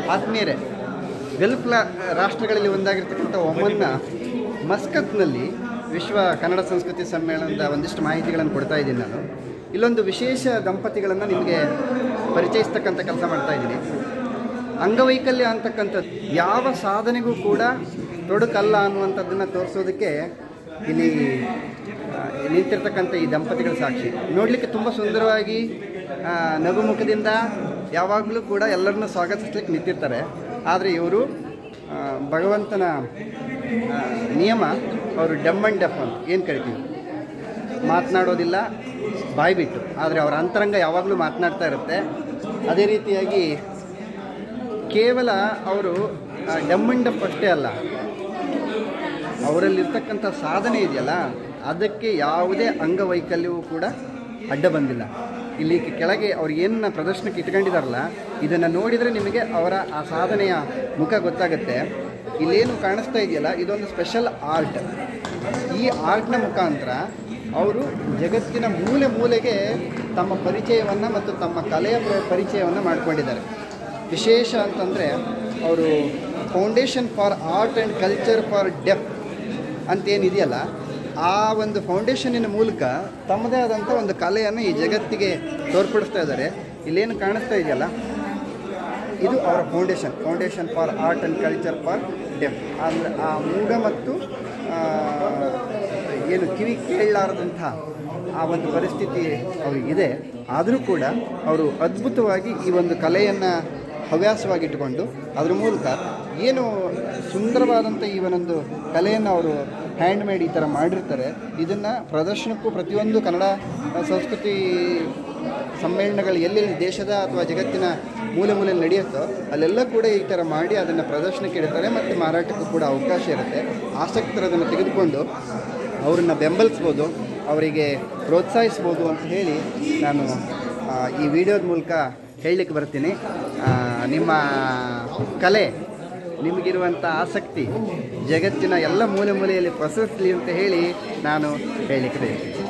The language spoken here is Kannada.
ಆತ್ಮೀಯರೇ ಗಲ್ಫ್ ಲ- ರಾಷ್ಟ್ರಗಳಲ್ಲಿ ಒಂದಾಗಿರ್ತಕ್ಕಂಥ ಒಮನ್ನ ಮಸ್ಕತ್ನಲ್ಲಿ ವಿಶ್ವ ಕನ್ನಡ ಸಂಸ್ಕೃತಿ ಸಮ್ಮೇಳನದ ಒಂದಿಷ್ಟು ಮಾಹಿತಿಗಳನ್ನು ಕೊಡ್ತಾ ಇದ್ದೀನಿ ನಾನು ಇಲ್ಲೊಂದು ವಿಶೇಷ ದಂಪತಿಗಳನ್ನು ನಿಮಗೆ ಪರಿಚಯಿಸ್ತಕ್ಕಂಥ ಕೆಲಸ ಮಾಡ್ತಾ ಇದ್ದೀನಿ ಅಂಗವೈಕಲ್ಯ ಅಂತಕ್ಕಂಥದ್ದು ಯಾವ ಸಾಧನೆಗೂ ಕೂಡ ತೊಡಕಲ್ಲ ಅನ್ನುವಂಥದ್ದನ್ನು ತೋರಿಸೋದಕ್ಕೆ ಇಲ್ಲಿ ಆ, ನಿಂತಿರ್ತಕ್ಕಂಥ ಈ ದಂಪತಿಗಳ ಸಾಕ್ಷಿ ನೋಡಲಿಕ್ಕೆ ತುಂಬ ಸುಂದರವಾಗಿ ಆ, ನಗುಮುಖದಿಂದ ಯಾವಾಗಲೂ ಕೂಡ ಎಲ್ಲರನ್ನೂ ಸ್ವಾಗತಿಸ್ಲಿಕ್ಕೆ ನಿಂತಿರ್ತಾರೆ ಆದರೆ ಇವರು ಆ, ಭಗವಂತನ ಆ, ನಿಯಮ ಅವರು ಡಮ್ ಆ್ಯಂಡ್ ಡೆಫ್ ಅಂತ ಏನು ಕರಿತೀವಿ ಮಾತನಾಡೋದಿಲ್ಲ ಬಾಯಿ ಬಿಟ್ಟು ಆದರೆ ಅವರ ಅಂತರಂಗ ಯಾವಾಗಲೂ ಮಾತನಾಡ್ತಾ ಇರುತ್ತೆ ಅದೇ ರೀತಿಯಾಗಿ ಕೇವಲ ಅವರು ಡಮ್ ಆ್ಯಂಡ್ ಡೆಫ್ ಅಷ್ಟೇ ಅಲ್ಲ ಅವರಲ್ಲಿರ್ತಕ್ಕಂಥ ಸಾಧನೆ ಇದೆಯಲ್ಲ ಅದಕ್ಕೆ ಯಾವುದೇ ಅಂಗವೈಕಲ್ಯವೂ ಕೂಡ ಅಡ್ಡ ಬಂದಿಲ್ಲ ಇಲ್ಲಿ ಕೆಳಗೆ ಅವ್ರು ಏನನ್ನ ಪ್ರದರ್ಶನಕ್ಕೆ ಇಟ್ಕೊಂಡಿದಾರಲ್ಲ ಇದನ್ನು ನೋಡಿದರೆ ನಿಮಗೆ ಅವರ ಆ ಸಾಧನೆಯ ಮುಖ ಗೊತ್ತಾಗುತ್ತೆ ಇಲ್ಲೇನು ಕಾಣಿಸ್ತಾ ಇದೆಯಲ್ಲ ಇದೊಂದು ಸ್ಪೆಷಲ್ ಆರ್ಟ್ ಈ ಆರ್ಟ್ನ ಮುಖಾಂತರ ಅವರು ಜಗತ್ತಿನ ಮೂಲೆ ಮೂಲೆಗೆ ತಮ್ಮ ಪರಿಚಯವನ್ನು ಮತ್ತು ತಮ್ಮ ಕಲೆಯ ಪ್ರ- ಪರಿಚಯವನ್ನು ಮಾಡಿಕೊಂಡಿದ್ದಾರೆ ವಿಶೇಷ ಅಂತಂದರೆ ಅವರು foundation for art and culture for deaf ಅಂತೇನಿದೆಯಲ್ಲ ಆ ಒಂದು ಫೌಂಡೇಶನ್ನಿನ ಮೂಲಕ ತಮ್ಮದೇ ಆದಂಥ ಒಂದು ಕಲೆಯನ್ನು ಈ ಜಗತ್ತಿಗೆ ತೋರ್ಪಡಿಸ್ತಾ ಇದ್ದಾರೆ ಇಲ್ಲೇನು ಕಾಣಿಸ್ತಾ ಇದೆಯಲ್ಲ ಇದು ಅವರ foundation foundation for art and culture for deaf ಅಂದರೆ ಆ ಮೂಢ ಮತ್ತು ಆ, ಏನು ಕಿವಿ ಕೇಳಲಾರದಂಥ ಆ ಒಂದು ಪರಿಸ್ಥಿತಿ ಅವರಿಗಿದೆ ಆದರೂ ಕೂಡ ಅವರು ಅದ್ಭುತವಾಗಿ ಈ ಒಂದು ಕಲೆಯನ್ನು ಹವ್ಯಾಸವಾಗಿಟ್ಟುಕೊಂಡು ಅದ್ರ ಮೂಲಕ ಏನು ಸುಂದರವಾದಂಥ ಈ ಒಂದೊಂದು ಕಲೆಯನ್ನು ಅವರು ಹ್ಯಾಂಡ್ ಮೇಡ್ ಈ ಥರ ಮಾಡಿರ್ತಾರೆ ಇದನ್ನು ಪ್ರದರ್ಶನಕ್ಕೂ ಪ್ರತಿಯೊಂದು ಕನ್ನಡ ಸಂಸ್ಕೃತಿ ಸಮ್ಮೇಳನಗಳು ಎಲ್ಲೆಲ್ಲಿ ದೇಶದ ಅಥವಾ ಜಗತ್ತಿನ ಮೂಲೆ ಮೂಲೆಯಲ್ಲಿ ನಡೆಯುತ್ತೋ ಅಲ್ಲೆಲ್ಲ ಕೂಡ ಈ ಥರ ಮಾಡಿ ಅದನ್ನು ಪ್ರದರ್ಶನಕ್ಕೆ ಇಡ್ತಾರೆ ಮತ್ತು ಮಾರಾಟಕ್ಕೂ ಕೂಡ ಅವಕಾಶ ಇರುತ್ತೆ ಆಸಕ್ತರು ಅದನ್ನು ತೆಗೆದುಕೊಂಡು ಅವರನ್ನು ಬೆಂಬಲಿಸ್ಬೋದು ಅವರಿಗೆ ಪ್ರೋತ್ಸಾಹಿಸ್ಬೋದು ಅಂತ ಹೇಳಿ ನಾನು ಆ, ಈ ವಿಡಿಯೋದ ಮೂಲಕ ಹೇಳಲಿಕ್ಕೆ ಬರ್ತೀನಿ ಆ, ನಿಮ್ಮ ಕಲೆ ನಿಮಗಿರುವಂಥ ಆಸಕ್ತಿ ಜಗತ್ತಿನ ಎಲ್ಲ ಮೂಲೆ ಮೂಲೆಯಲ್ಲಿ ಪ್ರಸರಿಸಲಿ ಅಂತ ಹೇಳಿ ನಾನು ಹೇಳಲಿಕ್ಕೆ ಬಯಸ್ತೀನಿ